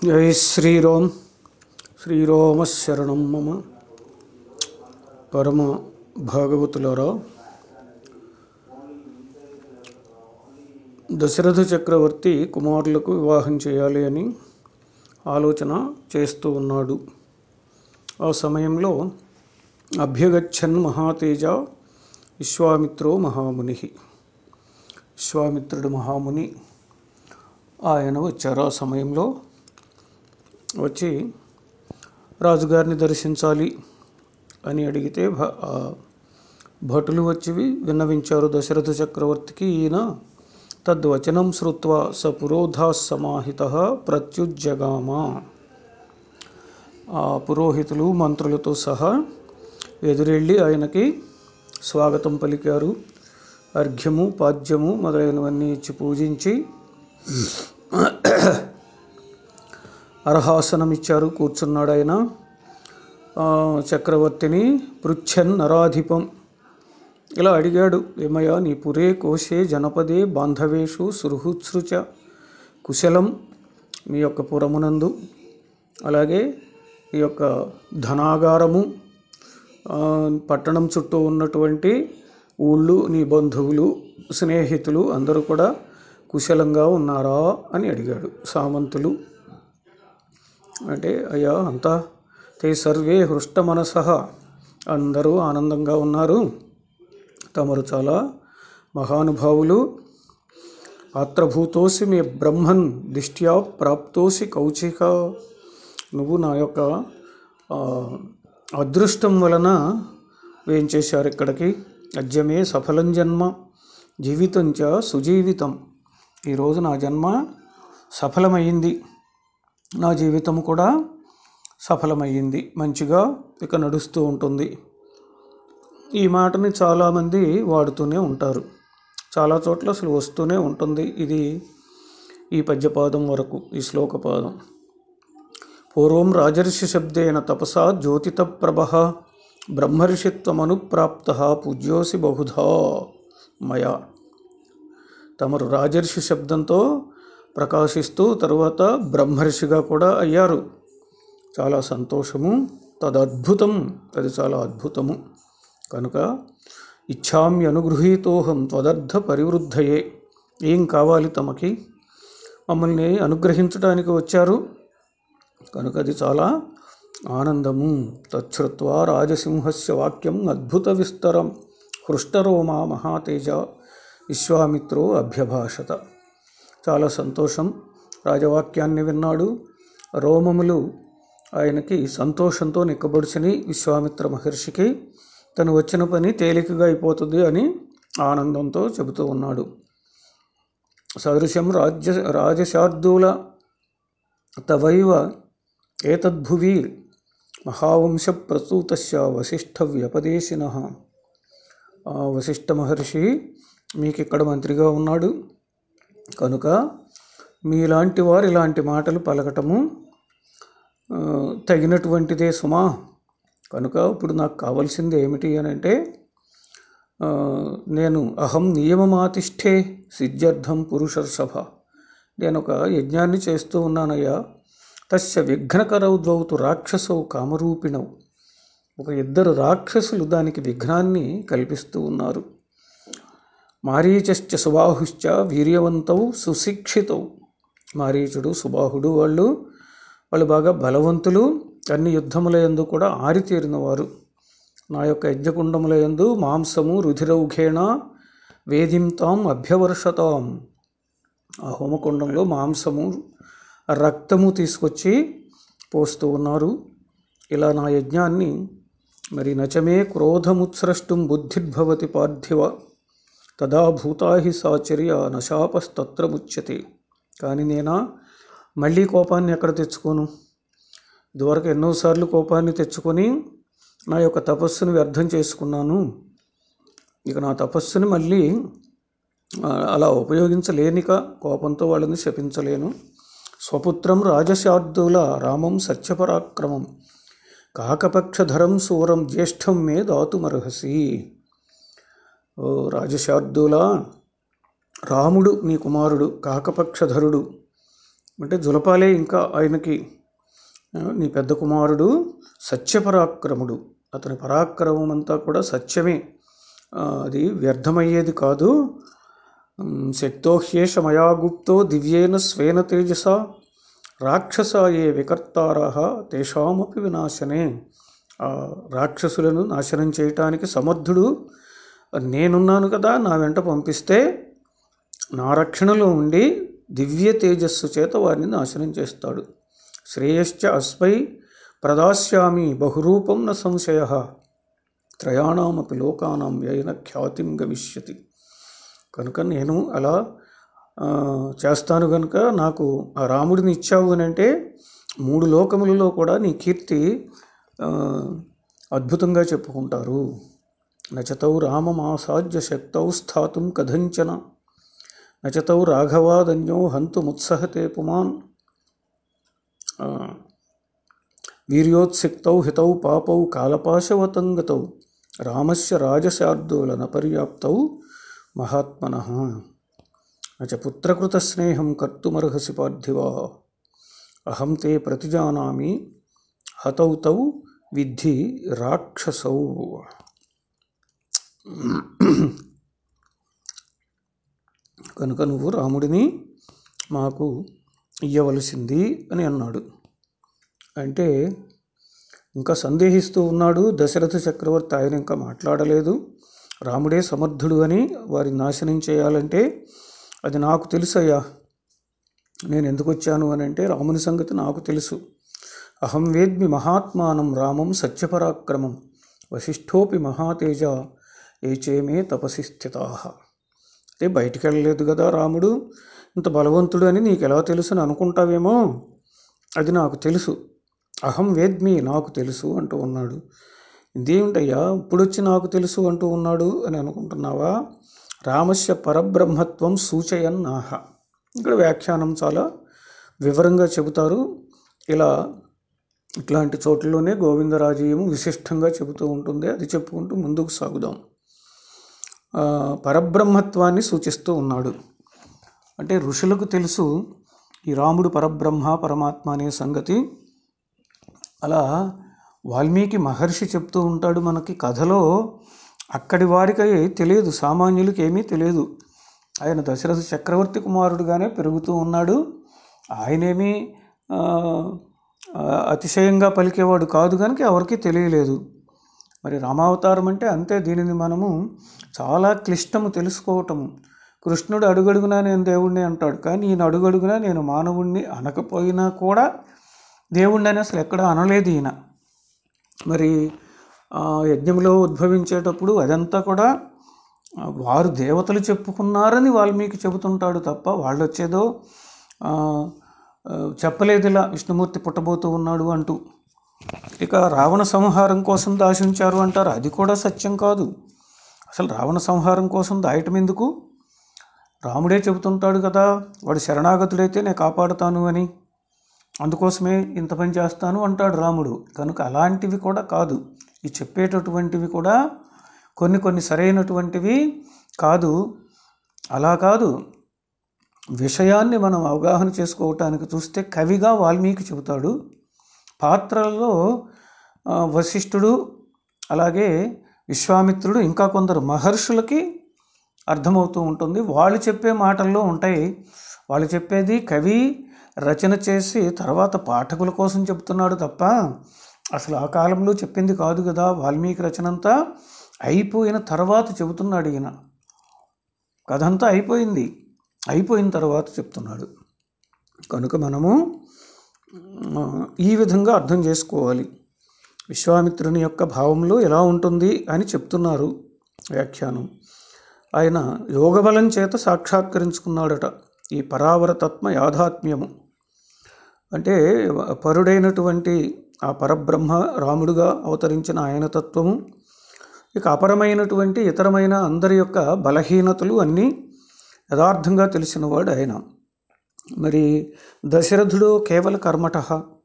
జై శ్రీరామ్ శ్రీరామశరణం మమ పరమ భాగవతులారా దశరథ చక్రవర్తి కుమారులకు వివాహం చేయాలి అని ఆలోచన చేస్తూ ఉన్నాడు ఆ సమయంలో అభ్యగచ్చన్ మహాతేజ విశ్వామిత్రో మహాముని విశ్వామిత్రుడు మహాముని ఆయన వచ్చారు ఆ సమయంలో వచ్చి రాజుగారిని దర్శించాలి అని అడిగితే భ- ఆ భటులు వచ్చి విన్నవించారు దశరథ చక్రవర్తికి ఈయన తద్వచనం శ్రుత్వా స పురోధా సమాహిత ప్రత్యుజ్జగామ ఆ పురోహితులు మంత్రులతో సహా ఎదురెళ్ళి ఆయనకి స్వాగతం పలికారు అర్ఘ్యము పాద్యము మొదలైనవన్నీ ఇచ్చి పూజించి అర్హాసనం ఇచ్చారు కూర్చున్నాడు ఆయన ఆ, చక్రవర్తిని పృచ్ఛన్ నరాధిపం ఇలా అడిగాడు ఏమయ్యా నీ పురే కోశే జనపదే బాంధవేషు సుహృత్సృచ కుశలం నీ యొక్క పురమునందు అలాగే ఈ యొక్క ధనాగారము ఆ, పట్టణం చుట్టూ ఉన్నటువంటి ఊళ్ళు నీ బంధువులు స్నేహితులు అందరూ కూడా కుశలంగా ఉన్నారా అని అడిగాడు సామంతులు అంటే అయ్యా అంతా తే సర్వే హృష్ట మనస అందరూ ఆనందంగా ఉన్నారు తమరు చాలా మహానుభావులు ఆత్రభూతోసి మీ బ్రహ్మన్ దిష్ట్యా ప్రాప్తోసి కౌచిక నువ్వు నా యొక్క ఆ, అదృష్టం వలన ఏం చేశారు ఇక్కడికి అద్యమే సఫలం జన్మ జీవితంచ సుజీవితం ఈరోజు నా జన్మ సఫలమైంది నా జీవితం కూడా సఫలమయ్యింది మంచిగా ఇక నడుస్తూ ఉంటుంది ఈ మాటని చాలామంది వాడుతూనే ఉంటారు చాలా చోట్ల అసలు వస్తూనే ఉంటుంది ఇది ఈ పద్యపాదం వరకు ఈ శ్లోకపాదం పూర్వం రాజర్షి శబ్దేన తపసా జ్యోతిత ప్రభ బ్రహ్మర్షిత్వమనుప్రాప్త పూజ్యోసి బహుధా మయా తమరు రాజర్షి శబ్దంతో ప్రకాశిస్తూ తరువాత బ్రహ్మర్షిగా కూడా అయ్యారు చాలా సంతోషము తదద్భుతం అది చాలా అద్భుతము కనుక ఇచ్ఛామి అనుగృహీతోహం త్వదర్థ పరివృద్ధయే ఏం కావాలి తమకి మమ్మల్ని అనుగ్రహించడానికి వచ్చారు కనుక అది చాలా ఆనందము తచ్చుత్వా రాజసింహస్య వాక్యం అద్భుత విస్తరం హృష్టరోమా మహాతేజ విశ్వామిత్రో అభ్యభాషత చాలా సంతోషం రాజవాక్యాన్ని విన్నాడు రోమములు ఆయనకి సంతోషంతో నిక్కబడిచిని విశ్వామిత్ర మహర్షికి తను వచ్చిన పని తేలికగా అయిపోతుంది అని ఆనందంతో చెబుతూ ఉన్నాడు సదృశం రాజ్య రాజశార్దూల తవైవ ఏతద్భువి మహావంశ ప్రసూతస్య వశిష్ఠ వ్యపదేశిన వశిష్ఠ మహర్షి మీకు ఇక్కడ మంత్రిగా ఉన్నాడు కనుక మీలాంటి వారు ఇలాంటి మాటలు పలకటము ఆ, తగినటువంటిదే సుమా కనుక ఇప్పుడు నాకు కావాల్సింది ఏమిటి అని అంటే ఆ, నేను అహం నియమమాతిష్ఠే సిద్ధ్యర్థం పురుషర్షభ నేను ఒక యజ్ఞాన్ని చేస్తూ ఉన్నానయ్యా తస్య విఘ్నకరౌ ద్వౌతు రాక్షసౌ కామరూపిణౌ ఒక ఇద్దరు రాక్షసులు దానికి విఘ్నాన్ని కల్పిస్తూ ఉన్నారు మారీచశ్చ సుబాహుశ్చ వీర్యవంతౌ సుశిక్షితౌ మారీచుడు సుబాహుడు వాళ్ళు వాళ్ళు బాగా బలవంతులు అన్ని యుద్ధముల యందు కూడా ఆరితేరిన వారు నా యొక్క యజ్ఞకుండముల యందు మాంసము రుధిరౌఘేణ వేధింతాం అభ్యవర్షతాం ఆ హోమకుండంలో మాంసము రక్తము తీసుకొచ్చి పోస్తూ ఉన్నారు ఇలా నా యజ్ఞాన్ని మరి నచమే క్రోధముత్స్రష్టం బుద్ధిర్భవతి పార్థివ తదా భూతా హి సాచర్య నశాపస్తత్ర ముచ్యతే కానీ నేనా మళ్ళీ కోపాన్ని ఎక్కడ తెచ్చుకోను ఇదివరకు ఎన్నోసార్లు కోపాన్ని తెచ్చుకొని నా యొక్క తపస్సును వ్యర్థం చేసుకున్నాను ఇక నా తపస్సుని మళ్ళీ ఆ, అలా ఉపయోగించలేనిక కోపంతో వాళ్ళని శపించలేను స్వపుత్రం రాజశార్దూల రామం సత్యపరాక్రమం కాకపక్షధరం సూరం జ్యేష్ఠం మే దాతుమర్హసి ఓ రాజశార్దూల రాముడు నీ కుమారుడు కాకపక్షధరుడు అంటే జులపాలే ఇంకా ఆయనకి ఆ, నీ పెద్ద కుమారుడు సత్యపరాక్రముడు అతని పరాక్రమం అంతా కూడా సత్యమే ఆ, అది వ్యర్థమయ్యేది కాదు ఉమ్, శక్తోహ్యేష మయా గుప్తో దివ్యేన స్వేన తేజస రాక్షస ఏ వికర్తారః తేషామపి వినాశనే ఆ రాక్షసులను నాశనం చేయటానికి సమర్థుడు నేనున్నాను కదా నా వెంట పంపిస్తే నా రక్షణలో ఉండి దివ్య తేజస్సు చేత వారిని నాశనం చేస్తాడు శ్రేయశ్చ అస్మై ప్రదాస్యామి బహురూపం న సంశయ త్రయాణమపి లోకానాం వ్యయన ఖ్యాతిం గమిష్యతి కనుక నేను అలా ఆ, చేస్తాను కనుక నాకు ఆ రాముడిని ఇచ్చావు అని అంటే మూడు లోకములలో కూడా నీ కీర్తి ఆ, అద్భుతంగా చెప్పుకుంటారు నచతౌ రామమాసాధ్య శక్తౌ స్థాతుం కథంచన నచతౌ రాఘవాదన్యో హంతుముత్సహతే పుమాన్ ఆ, వీర్యోత్సిక్తౌ హితౌ పాపౌ కాలపాశవతంగతౌ రామస్య రాజశార్దూలన పర్యాప్తౌ మహాత్మన నచ పుత్రకృతస్నేహం కర్తుమర్హసి పార్థివా అహం తే ప్రతిజానామి హతౌ తౌ విద్ధి రాక్షసౌ కనుక నువ్వు రాముడిని మాకు ఇయ్యవలసింది అని అన్నాడు అంటే ఇంకా సందేహిస్తూ ఉన్నాడు దశరథ చక్రవర్తి ఆయన ఇంకా మాట్లాడలేదు రాముడే సమర్థుడు అని వారిని నాశనం చేయాలంటే అది నాకు తెలుసయ్యా నేను ఎందుకు వచ్చాను అని అంటే రాముని సంగతి నాకు తెలుసు అహం వేద్మి మహాత్మానం రామం సత్యపరాక్రమం వశిష్ఠోపి మహాతేజ ఏచేమే తపసి స్థితా అంటే బయటికి వెళ్ళలేదు కదా రాముడు ఇంత బలవంతుడు అని నీకు ఎలా తెలుసు అని అనుకుంటావేమో అది నాకు తెలుసు అహం వేద్మి నాకు తెలుసు అంటూ ఉన్నాడు ఇదేమిటయ్యా ఇప్పుడొచ్చి నాకు తెలుసు అంటూ ఉన్నాడు అని అనుకుంటున్నావా రామస్య పరబ్రహ్మత్వం సూచయన్నాహ ఇక్కడ వ్యాఖ్యానం చాలా వివరంగా చెబుతారు ఇలా ఇట్లాంటి చోట్లలోనే గోవిందరాజీయము విశిష్టంగా చెబుతూ ఉంటుంది అది చెప్పుకుంటూ ముందుకు సాగుదాం ఆ, పరబ్రహ్మత్వాన్ని సూచిస్తూ ఉన్నాడు అంటే ఋషులకు తెలుసు ఈ రాముడు పరబ్రహ్మ పరమాత్మ అనే సంగతి అలా వాల్మీకి మహర్షి చెప్తూ ఉంటాడు మనకి కథలో అక్కడి వారికి తెలియదు సామాన్యులకి ఏమీ తెలియదు ఆయన దశరథ చక్రవర్తి కుమారుడుగానే పెరుగుతూ ఉన్నాడు ఆయనేమీ ఆ, ఆ, అతిశయంగా పలికేవాడు కాదు కనుక ఎవరికీ తెలియలేదు మరి రామావతారం అంటే అంతే దీనిని మనము చాలా క్లిష్టము తెలుసుకోవటము కృష్ణుడు అడుగడుగునా నేను దేవుణ్ణి అంటాడు కానీ ఈయన అడుగడుగునా నేను మానవుణ్ణి అనకపోయినా కూడా దేవుణ్ణి అని అసలు ఎక్కడ అనలేదు ఈయన మరి ఆ యజ్ఞంలో ఉద్భవించేటప్పుడు అదంతా కూడా ఆ, వారు దేవతలు చెప్పుకున్నారని వాల్మీకి చెబుతుంటాడు తప్ప వాళ్ళు వచ్చేదో ఆ, ఆ, చెప్పలేదు ఇలా విష్ణుమూర్తి పుట్టబోతూ ఉన్నాడు అంటూ ఇక రావణ సంహారం కోసం దాశించారు అంటారు అది కూడా సత్యం కాదు అసలు రావణ సంహారం కోసం దాయటం ఎందుకు రాముడే చెబుతుంటాడు కదా వాడు శరణాగతుడైతే నేను కాపాడుతాను అని అందుకోసమే ఇంత పని చేస్తాను అంటాడు రాముడు కనుక అలాంటివి కూడా కాదు ఈ చెప్పేటటువంటివి కూడా కొన్ని కొన్ని సరైనటువంటివి కాదు అలా కాదు విషయాన్ని మనం అవగాహన చేసుకోవటానికి చూస్తే కవిగా వాల్మీకి చెబుతాడు పాత్రలలో ఆ, వశిష్ఠుడు అలాగే విశ్వామిత్రుడు ఇంకా కొందరు మహర్షులకి అర్థమవుతూ ఉంటుంది వాళ్ళు చెప్పే మాటల్లో ఉంటాయి వాళ్ళు చెప్పేది కవి రచన చేసి తర్వాత పాఠకుల కోసం చెప్తున్నాడు తప్ప అసలు ఆ కాలంలో చెప్పింది కాదు కదా వాల్మీకి రచన అంతా అయిపోయిన తర్వాత చెబుతున్నాడు ఈయన కథ అంతా అయిపోయింది అయిపోయిన తర్వాత చెప్తున్నాడు కనుక మనము ఆ, ఈ విధంగా అర్థం చేసుకోవాలి విశ్వామిత్రుని యొక్క భావంలో ఎలా ఉంటుంది అని చెప్తున్నారు వ్యాఖ్యానం ఆయన యోగబలం చేత సాక్షాత్కరించుకున్నాడట ఈ పరావరతత్మ యాథాత్మ్యము అంటే పరుడైనటువంటి ఆ పరబ్రహ్మ రాముడుగా అవతరించిన ఆయన తత్వము ఇక అపరమైనటువంటి ఇతరమైన అందరి యొక్క బలహీనతలు అన్నీ యథార్థంగా తెలిసినవాడు ఆయన మరి దశరథుడు కేవల కర్మట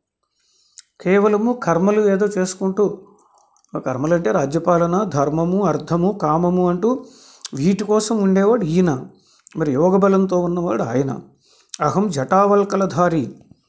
కేవలము కర్మలు ఏదో చేసుకుంటూ ఆ కర్మలు అంటే రాజ్యపాలన ధర్మము అర్థము కామము అంటూ వీటి కోసం ఉండేవాడు ఈయన మరి యోగ బలంతో ఉన్నవాడు ఆయన అహం జటావల్కలధారి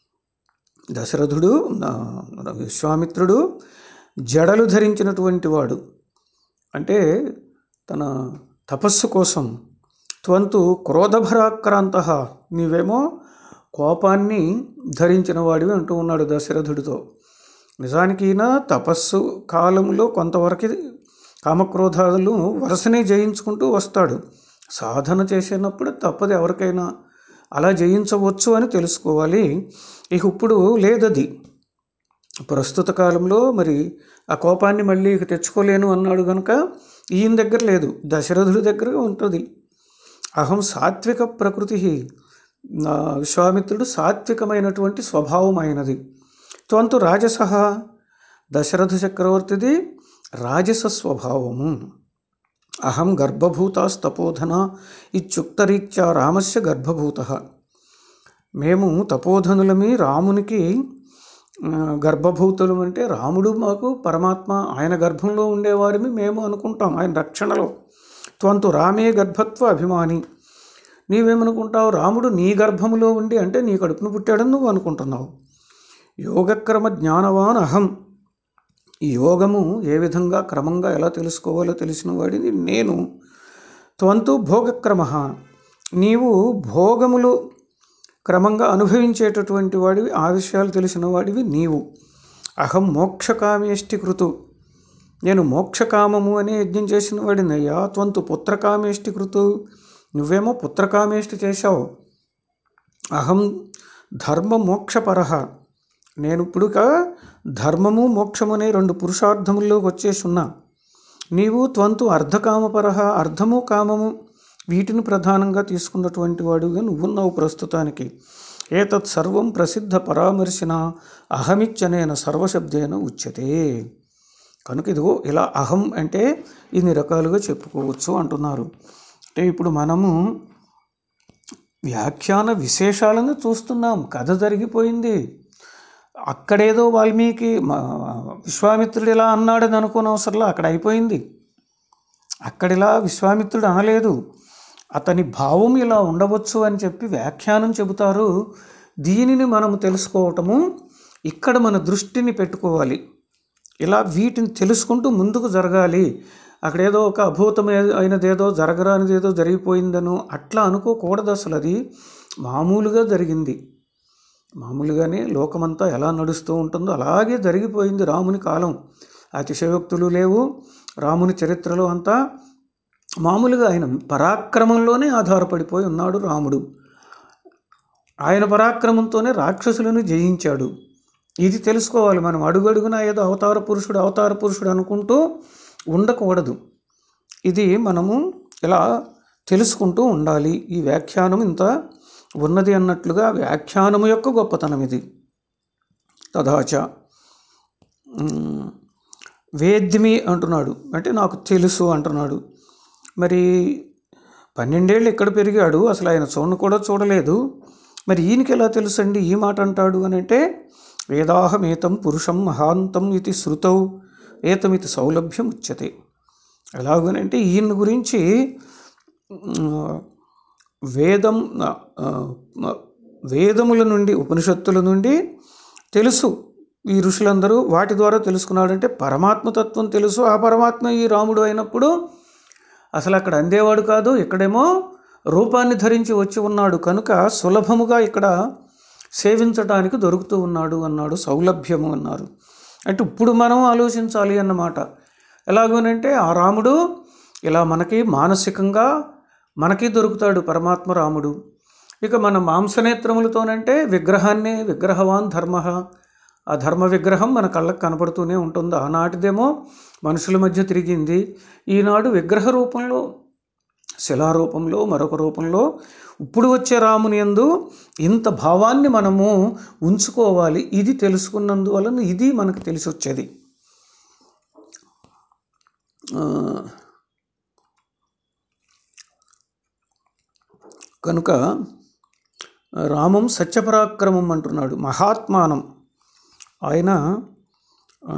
దశరథుడు ఆ, విశ్వామిత్రుడు జడలు ధరించినటువంటి వాడు అంటే తన తపస్సు కోసం త్వంతు క్రోధభరాక్రాంత నీవేమో కోపాన్ని ధరించిన వాడివి అంటూ ఉన్నాడు దశరథుడితో నిజానికి ఈయన తపస్సు కాలంలో కొంతవరకు కామక్రోధాలు వరుసనే జయించుకుంటూ వస్తాడు సాధన చేసినప్పుడు తప్పదు ఎవరికైనా అలా జయించవచ్చు అని తెలుసుకోవాలి ఇక ఇప్పుడు లేదది ప్రస్తుత కాలంలో మరి ఆ కోపాన్ని మళ్ళీ ఇక తెచ్చుకోలేను అన్నాడు కనుక ఈయన దగ్గర లేదు దశరథుడి దగ్గర ఉంటుంది అహం సాత్విక ప్రకృతి నా విశ్వామిత్రుడు సాత్వికమైనటువంటి స్వభావం అయినది త్వంతు రాజస దశరథ చక్రవర్తిది రాజస స్వభావము అహం గర్భభూతాస్తపోధన ఇత్యుక్తరీత్యా రామస్య గర్భభూత మేము తపోధనులమి రామునికి ఆ, గర్భభూతులు అంటే రాముడు మాకు పరమాత్మ ఆయన గర్భంలో ఉండేవారిని మేము అనుకుంటాం ఆయన రక్షణలో త్వంతు రామే గర్భత్వ అభిమాని నీవేమనుకుంటావు రాముడు నీ గర్భములో ఉండి అంటే నీ కడుపును పుట్టాడని నువ్వు అనుకుంటున్నావు యోగక్రమ జ్ఞానవాన్ అహం ఈ యోగము ఏ విధంగా క్రమంగా ఎలా తెలుసుకోవాలో తెలిసిన వాడిని నేను త్వంతు భోగక్రమ నీవు భోగములు క్రమంగా అనుభవించేటటువంటి వాడివి ఆ విషయాలు తెలిసిన వాడివి నీవు అహం మోక్షకామేష్టి కృతు నేను మోక్షకామము అనే యజ్ఞం చేసిన వాడిని అయ్యా త్వంతు పుత్రకామేష్టి కృతు నువ్వేమో పుత్రకామేష్టి చేశావు అహం ధర్మ మోక్షపర నేను ఇప్పుడుక ధర్మము మోక్షము అనే రెండు పురుషార్థముల్లోకి వచ్చేసి ఉన్నా నీవు త్వంతు అర్ధకామపర అర్ధము కామము వీటిని ప్రధానంగా తీసుకున్నటువంటి వాడుగా నువ్వున్నావు ప్రస్తుతానికి ఏతత్ సర్వం ప్రసిద్ధ పరామర్శిన అహమిచ్చనేన సర్వశబ్దేన ఉచ్యతే కనుక ఇదిగో ఇలా అహం అంటే ఇన్ని రకాలుగా చెప్పుకోవచ్చు అంటున్నారు అంటే ఇప్పుడు మనము వ్యాఖ్యాన విశేషాలను చూస్తున్నాం కథ జరిగిపోయింది అక్కడేదో వాల్మీకి మా- విశ్వామిత్రుడు ఇలా అన్నాడని అనుకోని అవసరంలా అక్కడ అయిపోయింది అక్కడిలా విశ్వామిత్రుడు అనలేదు అతని భావం ఇలా ఉండవచ్చు అని చెప్పి వ్యాఖ్యానం చెబుతారు దీనిని మనము తెలుసుకోవటము ఇక్కడ మన దృష్టిని పెట్టుకోవాలి ఇలా వీటిని తెలుసుకుంటూ ముందుకు జరగాలి అక్కడ ఏదో ఒక అభూతమే అయినదేదో జరగరానిదేదో జరిగిపోయిందనో అట్లా అనుకోకూడదు అసలు అది మామూలుగా జరిగింది మామూలుగానే లోకమంతా ఎలా నడుస్తూ ఉంటుందో అలాగే జరిగిపోయింది రాముని కాలం అతిశయోక్తులు లేవు రాముని చరిత్రలో అంతా మామూలుగా ఆయన పరాక్రమంలోనే ఆధారపడిపోయి ఉన్నాడు రాముడు ఆయన పరాక్రమంతోనే రాక్షసులను జయించాడు ఇది తెలుసుకోవాలి మనం అడుగడుగునా ఏదో అవతార పురుషుడు అవతార పురుషుడు అనుకుంటూ ఉండకూడదు ఇది మనము ఇలా తెలుసుకుంటూ ఉండాలి ఈ వ్యాఖ్యానం ఇంత ఉన్నది అన్నట్లుగా వ్యాఖ్యానము యొక్క గొప్పతనం ఇది తదాచ ఉమ్, వేద్మి అంటున్నాడు అంటే నాకు తెలుసు అంటున్నాడు మరి పన్నెండేళ్ళు ఎక్కడ పెరిగాడు అసలు ఆయన చూడను కూడా చూడలేదు మరి ఈయనకి ఎలా తెలుసండి ఈ మాట అంటాడు అని అంటే వేదాహమేతం పురుషం మహాంతం ఇది శృతౌ ఏతమితి సౌలభ్యం ఉచ్యతే ఎలాగనంటే ఈయన గురించి ఉమ్, వేదం ఆ, ఆ, వేదముల నుండి ఉపనిషత్తుల నుండి తెలుసు ఈ ఋషులందరూ వాటి ద్వారా తెలుసుకున్నాడంటే పరమాత్మతత్వం తెలుసు ఆ పరమాత్మ ఈ రాముడు అయినప్పుడు అసలు అక్కడ అందేవాడు కాదు ఇక్కడేమో రూపాన్ని ధరించి వచ్చి ఉన్నాడు కనుక సులభముగా ఇక్కడ సేవించడానికి దొరుకుతూ ఉన్నాడు అన్నాడు సౌలభ్యము అన్నారు అంటే ఇప్పుడు మనం ఆలోచించాలి అన్నమాట ఎలాగోనంటే ఆ రాముడు ఇలా మనకి మానసికంగా మనకి దొరుకుతాడు పరమాత్మ రాముడు ఇక మన మాంసనేత్రములతోనంటే విగ్రహాన్ని విగ్రహవాన్ ధర్మ ఆ ధర్మ విగ్రహం మన కళ్ళకు కనపడుతూనే ఉంటుంది ఆనాటిదేమో మనుషుల మధ్య తిరిగింది ఈనాడు విగ్రహ రూపంలో శిలారూపంలో మరొక రూపంలో ఇప్పుడు వచ్చే రాముని యందు ఇంత భావాన్ని మనము ఉంచుకోవాలి ఇది తెలుసుకున్నందువలన ఇది మనకు తెలిసి వచ్చేది ఆ, కనుక రామం సత్యపరాక్రమం అంటున్నాడు మహాత్మానం ఆయన ఆ,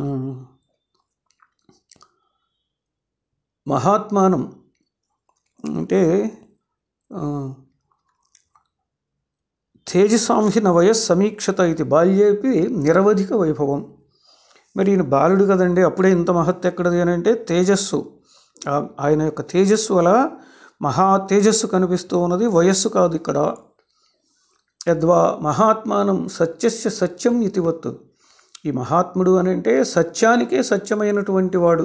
మహాత్మానం అంటే ఆ, తేజసాంహి నవయస్ సమీక్షత ఇది బాల్యేపి నిరవధిక వైభవం మరి ఈయన బాలుడు కదండి అప్పుడే ఇంత మహత్ ఎక్కడది అని అంటే తేజస్సు ఆ- ఆయన యొక్క తేజస్సు అలా మహా తేజస్సు కనిపిస్తూ ఉన్నది వయస్సు కాదు ఇక్కడ యద్వా మహాత్మానం సత్యస్య సత్యం ఇతివత్తు ఈ మహాత్ముడు అని అంటే సత్యానికే సత్యమైనటువంటి వాడు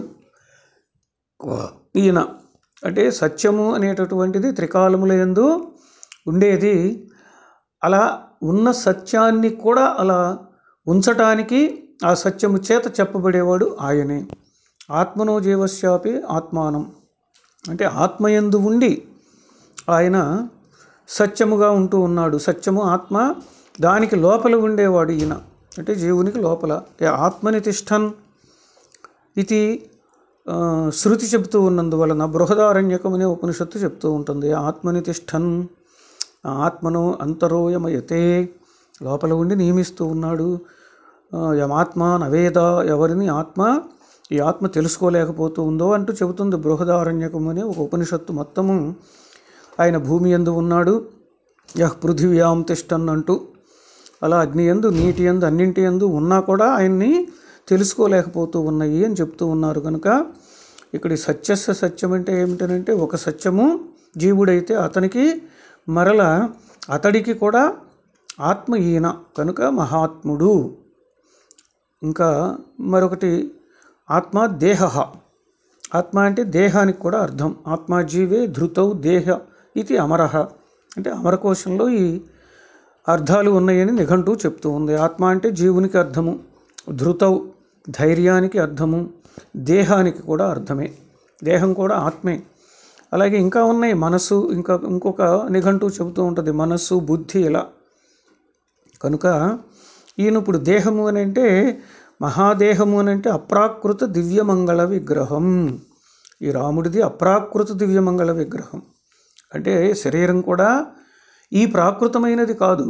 ఈయన అంటే సత్యము అనేటటువంటిది త్రికాలముల యందు ఉండేది అలా ఉన్న సత్యాన్ని కూడా అలా ఉంచటానికి ఆ సత్యము చేత చెప్పబడేవాడు ఆయనే ఆత్మనో జీవస్యాపి ఆత్మానం అంటే ఆత్మయందు ఉండి ఆయన సత్యముగా ఉంటూ ఉన్నాడు సత్యము ఆత్మ దానికి లోపల ఉండేవాడు ఈయన అంటే జీవునికి లోపల ఏ ఆత్మని తిష్టన్ ఇది ఆ, శృతి చెబుతూ ఉన్నందువలన బృహదారణ్యకం అనే ఉపనిషత్తు చెప్తూ ఉంటుంది ఆత్మని తిష్టన్ ఆ ఆత్మను అంతరోయమయతే లోపల ఉండి నియమిస్తూ ఉన్నాడు ఆ, యమాత్మ నవేద ఎవరిని ఆత్మ ఈ ఆత్మ తెలుసుకోలేకపోతూ ఉందో అంటూ చెబుతుంది బృహదారణ్యకం అనే ఒక ఉపనిషత్తు మొత్తము ఆయన భూమి ఎందు ఉన్నాడు యహ్ పృథివ్యాం తిష్టన్ అంటూ అలా అగ్ని ఎందు నీటి ఎందు అన్నింటి ఎందు ఉన్నా కూడా ఆయన్ని తెలుసుకోలేకపోతూ ఉన్నాయి అని చెప్తూ ఉన్నారు కనుక ఇక్కడ ఈ సత్యస్య సత్యం అంటే ఏమిటనంటే ఒక సత్యము జీవుడైతే అతనికి మరల అతడికి కూడా ఆత్మ ఈయన కనుక మహాత్ముడు ఇంకా మరొకటి ఆత్మ దేహ ఆత్మ అంటే దేహానికి కూడా అర్థం ఆత్మ జీవే ధృతౌ దేహ ఇది అమరహ అంటే అమరకోశంలో ఈ అర్థాలు ఉన్నాయని నిఘంటు చెప్తూ ఉంది ఆత్మ అంటే జీవునికి అర్థము ధృతౌ ధైర్యానికి అర్థము దేహానికి కూడా అర్థమే దేహం కూడా ఆత్మే అలాగే ఇంకా ఉన్నాయి మనస్సు ఇంకా ఇంకొక నిఘంటు చెబుతూ ఉంటుంది మనస్సు బుద్ధి ఇలా కనుక ఈయన ఇప్పుడు దేహము అని అంటే మహాదేహము అని అంటే అప్రాకృత దివ్యమంగళ విగ్రహం ఈ రాముడిది అప్రాకృత దివ్యమంగళ విగ్రహం అంటే శరీరం కూడా ఈ ప్రాకృతమైనది కాదు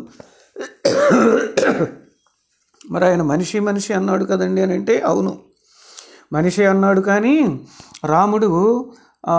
మరి ఆయన మనిషి మనిషి అన్నాడు కదండి అని అంటే అవును మనిషి అన్నాడు కానీ రాముడు ఆ,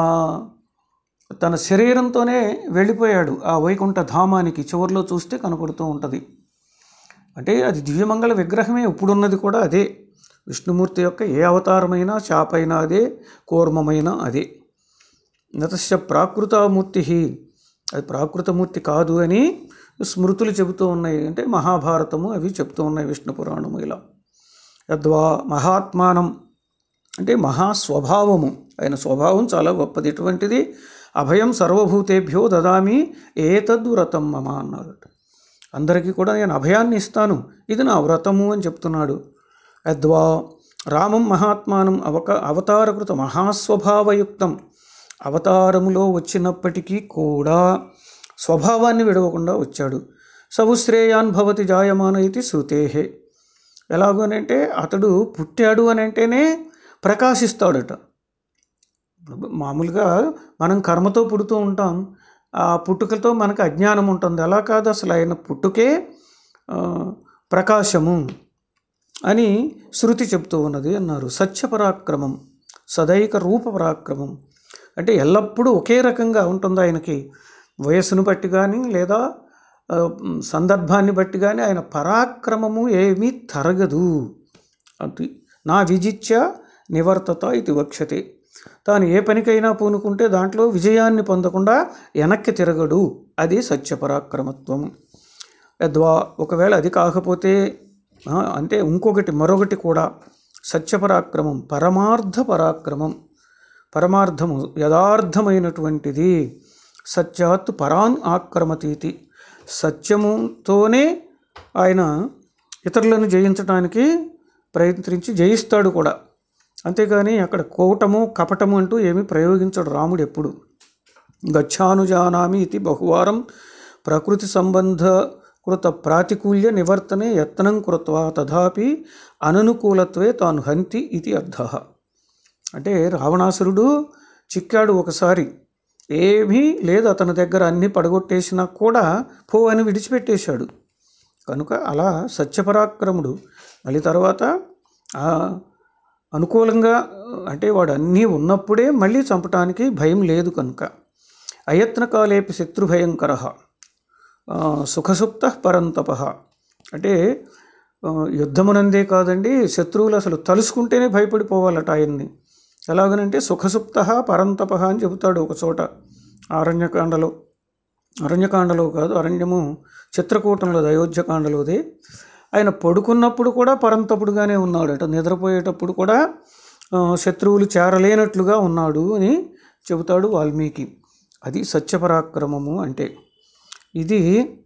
తన శరీరంతోనే వెళ్ళిపోయాడు ఆ వైకుంఠ ధామానికి చివరిలో చూస్తే కనపడుతూ ఉంటుంది అంటే అది దివ్యమంగళ విగ్రహమే ఇప్పుడున్నది కూడా అదే విష్ణుమూర్తి యొక్క ఏ అవతారమైనా చాపైనా అదే కూర్మమైనా అదే నతస్య ప్రాకృతమూర్తి అది ప్రాకృతమూర్తి కాదు అని స్మృతులు చెబుతూ ఉన్నాయి అంటే మహాభారతము అవి చెప్తూ ఉన్నాయి విష్ణు పురాణము ఇలా యద్వా మహాత్మానం అంటే మహాస్వభావము ఆయన స్వభావం చాలా గొప్పది ఎటువంటిది అభయం సర్వభూతేభ్యో దదామి ఏతద్ వ్రతం మమ అన్నాడు అందరికీ కూడా నేను అభయాన్ని ఇస్తాను ఇది నా వ్రతము అని చెప్తున్నాడు యద్వా రామం మహాత్మానం అవక అవతారకృత మహాస్వభావయుక్తం అవతారములో వచ్చినప్పటికీ కూడా స్వభావాన్ని విడవకుండా వచ్చాడు సవుశ్రేయాన్ భవతి జాయమాన ఇది శృతేహే ఎలాగో అని అంటే అతడు పుట్టాడు అని అంటేనే ప్రకాశిస్తాడట మామూలుగా మనం కర్మతో పుడుతూ ఉంటాం ఆ పుట్టుకతో మనకు అజ్ఞానం ఉంటుంది అలా కాదు అసలు ఆయన పుట్టుకే ఆ, ప్రకాశము అని శృతి చెప్తూ ఉన్నది అన్నారు సత్యపరాక్రమం సదైక రూప పరాక్రమం అంటే ఎల్లప్పుడూ ఒకే రకంగా ఉంటుంది ఆయనకి వయస్సును బట్టి కానీ లేదా ఆ, సందర్భాన్ని బట్టి కానీ ఆయన పరాక్రమము ఏమీ తరగదు అది నా విజిత్య నివర్తత ఇది వక్షతే తాను ఏ పనికైనా పూనుకుంటే దాంట్లో విజయాన్ని పొందకుండా వెనక్కి తిరగడు అది సత్యపరాక్రమత్వము యద్వా ఒకవేళ అది కాకపోతే ఆ, అంటే ఇంకొకటి మరొకటి కూడా సత్యపరాక్రమం పరమార్థ పరాక్రమం పరమార్థము యథార్థమైనటువంటిది సత్యాత్ పరాన్ ఆక్రమతీతి సత్యముతోనే ఆయన ఇతరులను జయించడానికి ప్రయత్నించి జయిస్తాడు కూడా అంతేగాని అక్కడ కోటము కపటము అంటూ ఏమీ ప్రయోగించడు రాముడు ఎప్పుడు గచ్చానుజానామి ఇది బహువారం ప్రకృతి సంబంధ కృత ప్రాతికూల్య నివర్తనే యత్నం కృత్వా తథాపి అననుకూలత్వే తాను హంతి ఇది అర్థ అంటే రావణాసురుడు చిక్కాడు ఒకసారి ఏమీ లేదు అతని దగ్గర అన్ని పడగొట్టేసినా కూడా పో అని విడిచిపెట్టేశాడు కనుక అలా సత్యపరాక్రముడు మళ్ళీ తర్వాత ఆ అనుకూలంగా అంటే వాడు అన్నీ ఉన్నప్పుడే మళ్ళీ చంపటానికి భయం లేదు కనుక అయత్నకాలేపి శత్రుభయంకర ఆ, సుఖసుప్త పరంతప అంటే ఆ, యుద్ధమునందే కాదండి శత్రువులు అసలు తలుసుకుంటేనే భయపడిపోవాలట ఆయన్ని ఎలాగనంటే సుఖసుప్త పరంతప అని చెబుతాడు ఒక చోట అరణ్యకాండలో అరణ్యకాండలో కాదు అరణ్యము చిత్రకూటంలో అయోధ్యకాండలోదే ఆయన పడుకున్నప్పుడు కూడా పరంతపుడుగానే ఉన్నాడట నిద్రపోయేటప్పుడు కూడా ఆ, శత్రువులు చేరలేనట్లుగా ఉన్నాడు అని చెబుతాడు వాల్మీకి అది సత్యపరాక్రమము అంటే ఇది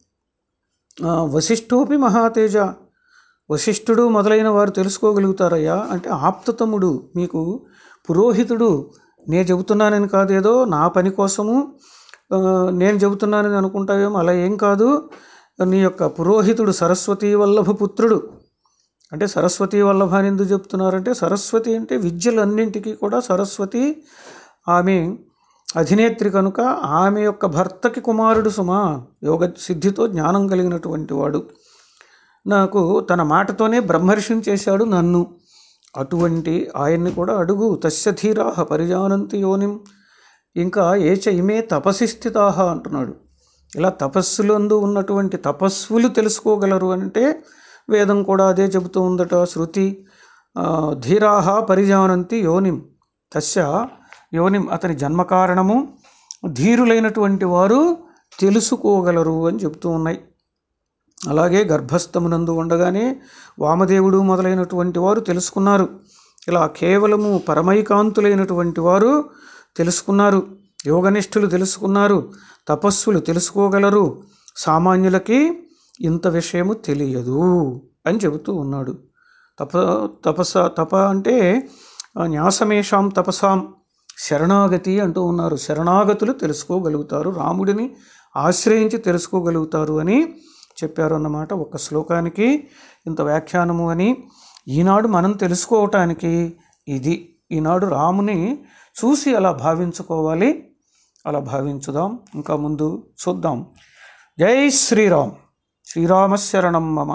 ఆ, వశిష్ఠోపి మహాతేజ వశిష్ఠుడు మొదలైన వారు తెలుసుకోగలుగుతారయ్యా అంటే ఆప్తతముడు మీకు పురోహితుడు నేను చెబుతున్నానని కాదు ఏదో నా పని కోసము ఆ, నేను చెబుతున్నానని అనుకుంటావేమో అలా ఏం కాదు నీ యొక్క పురోహితుడు సరస్వతీ వల్లభ పుత్రుడు అంటే సరస్వతి వల్లభ అని ఎందుకు చెప్తున్నారంటే సరస్వతి అంటే విద్యలన్నింటికీ కూడా సరస్వతి ఆమె అధినేత్రి కనుక ఆమె యొక్క భర్తకి కుమారుడు సుమా యోగ సిద్ధితో జ్ఞానం కలిగినటువంటి వాడు నాకు తన మాటతోనే బ్రహ్మర్షిని చేశాడు నన్ను అటువంటి ఆయన్ని కూడా అడుగు తస్యధీరాహ పరిజానంతి యోనిం ఇంకా ఏచ ఇమే తపసి స్థితాహ అంటున్నాడు ఇలా తపస్సులందు ఉన్నటువంటి తపస్సులు తెలుసుకోగలరు అంటే వేదం కూడా అదే చెబుతూ ఉందట శృతి ఆ, ధీరాహ పరిజానంతి యోనిం తస్య యోనిం అతని జన్మకారణము ధీరులైనటువంటి వారు తెలుసుకోగలరు అని చెబుతూ ఉన్నాయి అలాగే గర్భస్థమునందు ఉండగానే వామదేవుడు మొదలైనటువంటి వారు తెలుసుకున్నారు ఇలా కేవలము పరమైకాంతులైనటువంటి వారు తెలుసుకున్నారు యోగనిష్ఠులు తెలుసుకున్నారు తపస్సులు తెలుసుకోగలరు సామాన్యులకి ఇంత విషయము తెలియదు అని చెబుతూ ఉన్నాడు తప తపస తప అంటే ఆ, న్యాసమేషాం తపసాం శరణాగతి అంటూ ఉన్నారు శరణాగతులు తెలుసుకోగలుగుతారు రాముడిని ఆశ్రయించి తెలుసుకోగలుగుతారు అని చెప్పారు అన్నమాట ఒక శ్లోకానికి ఇంత వ్యాఖ్యానము అని ఈనాడు మనం తెలుసుకోవటానికి ఇది ఈనాడు రాముని చూసి అలా భావించుకోవాలి అలా భావించుదాం ఇంకా ముందు చూద్దాం జై శ్రీరామ్ శ్రీరామశరణం మమ